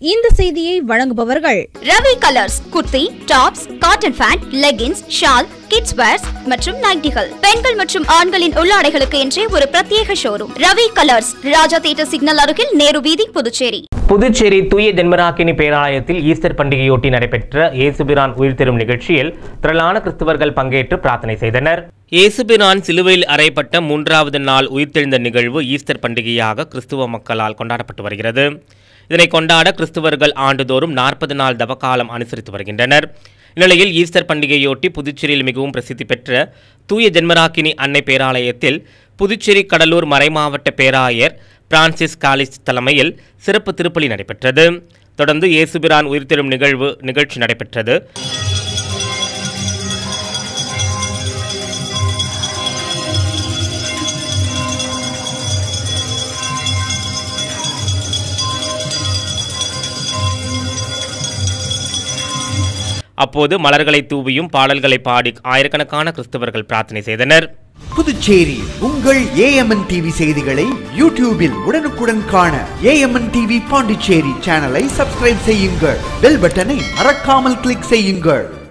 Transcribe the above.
இந்த செய்தியை வழங்குபவர்கள் Ravi colors kurti tops cotton pant leggings shawl kids wears மற்றும் நைட்டிகள் பெண்கள் மற்றும் ஆண்களின் உள்ளாடைகளுக்கு என்றே ஒரு பிரத்யேக showroom Ravi colors Raja theatre signal அருகில் நேரு வீதி புதுச்சேரி புதுச்சேரி தூய ஜென்மராக்கினி பேராலயத்தில் ஈஸ்டர் பண்டிகையொட்டி நடைபெற்ற இயேசுபிரான் உயிர்த்தெழும் நிகழ்ச்சியில் திரளான கிறிஸ்தவர்கள் பங்கேற்று பிரார்த்தனை செய்தனர் இயேசுபிரான் சிலுவையில் அறையப்பட்ட மூன்றாவது நாள் உயிர்த்தெழுந்த நிகழ்வு ஈஸ்டர் பண்டிகையாக கிறிஸ்துவ மக்களால் கொண்டாடப்பட்டு வருகிறது இதனை கொண்டாட கிறிஸ்துவர்கள் ஆண்டுதோறும் நாற்பது நாள் தவக்காலம் அனுசரித்து வருகின்றனர் இந்நிலையில் ஈஸ்டர் பண்டிகையொட்டி புதுச்சேரியில் மிகவும் பிரசித்தி பெற்ற தூய ஜென்மராக்கினி அன்னை பேராலயத்தில் புதுச்சேரி கடலூர் மறைமாவட்ட பேராயர் பிரான்சிஸ் காலிஸ் தலைமையில் சிறப்பு திருப்பலி நடைபெற்றது தொடர்ந்து இயேசுபிரான் உயிர்த்தெழும் நிகழ்வு நிகழ்ச்சி நடைபெற்றது அப்போது மலர்களை தூவியும் பாடல்களை பாடி ஆயிரக்கணக்கான கிறிஸ்தவர்கள் பிரார்த்தனை செய்தனர் புதுச்சேரி உங்கள் ஏஎம்என் டிவி செய்திகளை யூடியூபில் உடனுக்குடன் காண ஏஎம்என் டிவி பாண்டிச்சேரி சேனலை சப்ஸ்கிரைப் செய்யுங்கள் பெல் பட்டனை மறக்காமல் கிளிக் செய்யுங்கள்